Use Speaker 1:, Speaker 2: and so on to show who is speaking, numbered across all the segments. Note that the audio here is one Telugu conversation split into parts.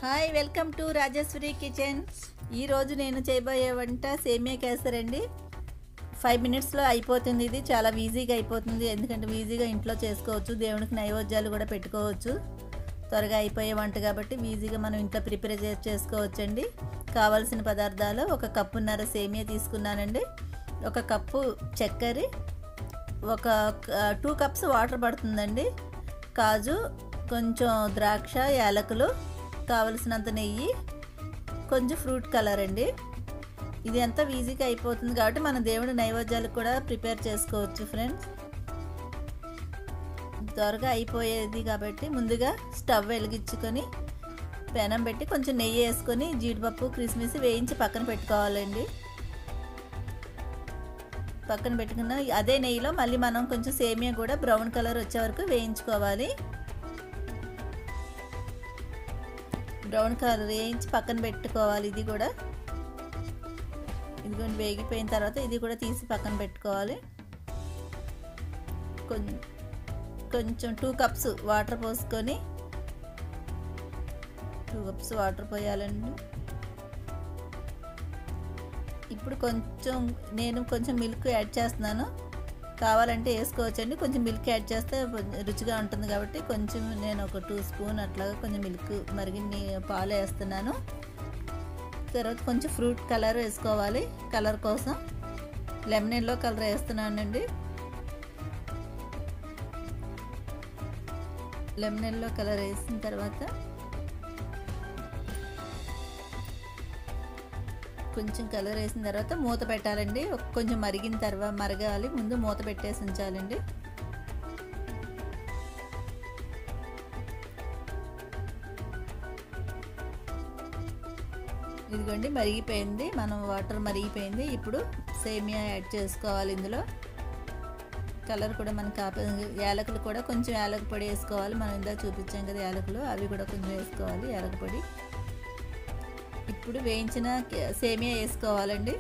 Speaker 1: hi welcome to Rajeshwari kitchen ఈరోజు నేను చేయబోయే వంట సేమియా కేసర్ అండి ఫైవ్ మినిట్స్లో అయిపోతుంది ఇది చాలా ఈజీగా అయిపోతుంది ఎందుకంటే ఈజీగా ఇంట్లో చేసుకోవచ్చు దేవునికి నైవేద్యాలు కూడా పెట్టుకోవచ్చు త్వరగా అయిపోయే వంట కాబట్టి ఈజీగా మనం ఇంట్లో ప్రిపేర్ చే చేసుకోవచ్చండి కావాల్సిన పదార్థాలు ఒక కప్పున్నర సేమియా తీసుకున్నానండి ఒక కప్పు చక్కెర ఒక టూ కప్స్ వాటర్ పడుతుందండి కాజు కొంచెం ద్రాక్ష యాలకులు కావలసినంత నెయ్యి కొంచెం ఫ్రూట్ కలర్ అండి ఇది అంతా ఈజీగా అయిపోతుంది కాబట్టి మన దేవుడి నైవేద్యాలకు కూడా ప్రిపేర్ చేసుకోవచ్చు ఫ్రెండ్స్ త్వరగా అయిపోయేది కాబట్టి ముందుగా స్టవ్ వెలిగించుకొని పెనం పెట్టి కొంచెం నెయ్యి వేసుకొని జీడిపప్పు కిస్మిస్ వేయించి పక్కన పెట్టుకోవాలండి పక్కన పెట్టుకున్న అదే నెయ్యిలో మళ్ళీ మనం కొంచెం సేమియా కూడా బ్రౌన్ కలర్ వచ్చే వరకు వేయించుకోవాలి బ్రౌన్ కలర్ వేయించి పక్కన పెట్టుకోవాలి ఇది కూడా ఇది కూడా వేగిపోయిన తర్వాత ఇది కూడా తీసి పక్కన పెట్టుకోవాలి కొంచెం కొంచెం టూ కప్స్ వాటర్ పోసుకొని టూ కప్స్ వాటర్ పోయాలండి ఇప్పుడు కొంచెం నేను కొంచెం మిల్క్ యాడ్ చేస్తున్నాను కావాలంటే వేసుకోవచ్చండి కొంచెం మిల్క్ యాడ్ చేస్తే రుచిగా ఉంటుంది కాబట్టి కొంచెం నేను ఒక టూ స్పూన్ అట్లాగా కొంచెం మిల్క్ మరిగిన్ని పాలు వేస్తున్నాను తర్వాత కొంచెం ఫ్రూట్ కలర్ వేసుకోవాలి కలర్ కోసం లెమన్ ఎల్లో కలర్ వేస్తున్నానండి లెమన్ ఎల్లో కలర్ వేసిన తర్వాత కొంచెం కలర్ వేసిన తర్వాత మూత పెట్టాలండి కొంచెం మరిగిన తర్వాత మరగాలి ముందు మూత పెట్టేసి ఉంచాలండి ఇదిగోండి మరిగిపోయింది మనం వాటర్ మరిగిపోయింది ఇప్పుడు సేమియా యాడ్ చేసుకోవాలి ఇందులో కలర్ కూడా మనకి యాలకులు కూడా కొంచెం యాలక పొడి వేసుకోవాలి మనం ఇందా చూపించాం కదా యాలకులు అవి కూడా కొంచెం వేసుకోవాలి యాలక పొడి ఇప్పుడు వేయించిన సేమియా వేసుకోవాలండి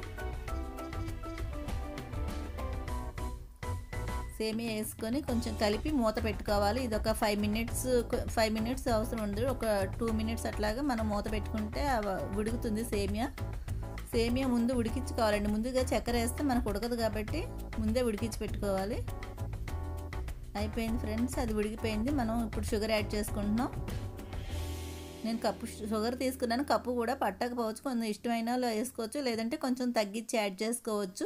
Speaker 1: సేమియా వేసుకొని కొంచెం కలిపి మూత పెట్టుకోవాలి ఇది ఒక ఫైవ్ మినిట్స్ ఫైవ్ మినిట్స్ అవసరం ఉండదు ఒక టూ మినిట్స్ అట్లాగా మనం మూత పెట్టుకుంటే ఉడుకుతుంది సేమియా సేమియా ముందు ఉడికించుకోవాలండి ముందుగా చక్కెర వేస్తే మనకు ఉడకదు కాబట్టి ముందే ఉడికించి పెట్టుకోవాలి అయిపోయింది ఫ్రెండ్స్ అది ఉడికిపోయింది మనం ఇప్పుడు షుగర్ యాడ్ చేసుకుంటున్నాం నేను కప్పు షుగర్ తీసుకున్నాను కప్పు కూడా పట్టకపోవచ్చు కొంచెం ఇష్టమైన వేసుకోవచ్చు లేదంటే కొంచెం తగ్గించి యాడ్ చేసుకోవచ్చు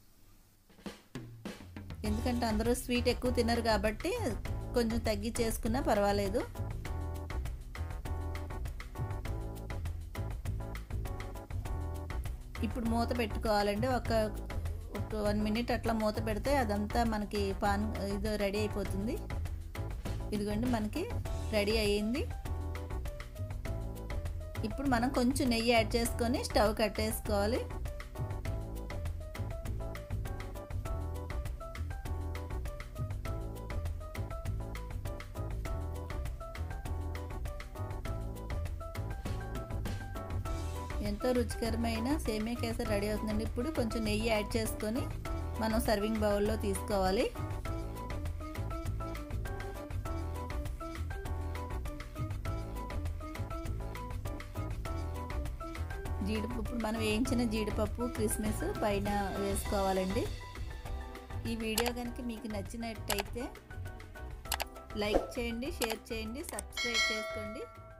Speaker 1: ఎందుకంటే అందరూ స్వీట్ ఎక్కువ తినరు కాబట్టి కొంచెం తగ్గించి వేసుకున్నా పర్వాలేదు ఇప్పుడు మూత పెట్టుకోవాలండి ఒక ఒక వన్ మినిట్ అట్లా మూత పెడితే అదంతా మనకి పాన్ ఇది రెడీ అయిపోతుంది ఇదిగోండి మనకి రెడీ అయ్యింది ఇప్పుడు మనం కొంచెం నెయ్యి యాడ్ చేసుకొని స్టవ్ కట్టేసుకోవాలి ఎంతో రుచికరమైన సేమియా కేసర్ రెడీ అవుతుందండి ఇప్పుడు కొంచెం నెయ్యి యాడ్ చేసుకొని మనం సర్వింగ్ బౌల్లో తీసుకోవాలి జీడిపప్పు మనం వేయించిన జీడిపప్పు క్రిస్మస్ పైన వేసుకోవాలండి ఈ వీడియో కనుక మీకు నచ్చినట్టయితే లైక్ చేయండి షేర్ చేయండి సబ్స్క్రైబ్ చేసుకోండి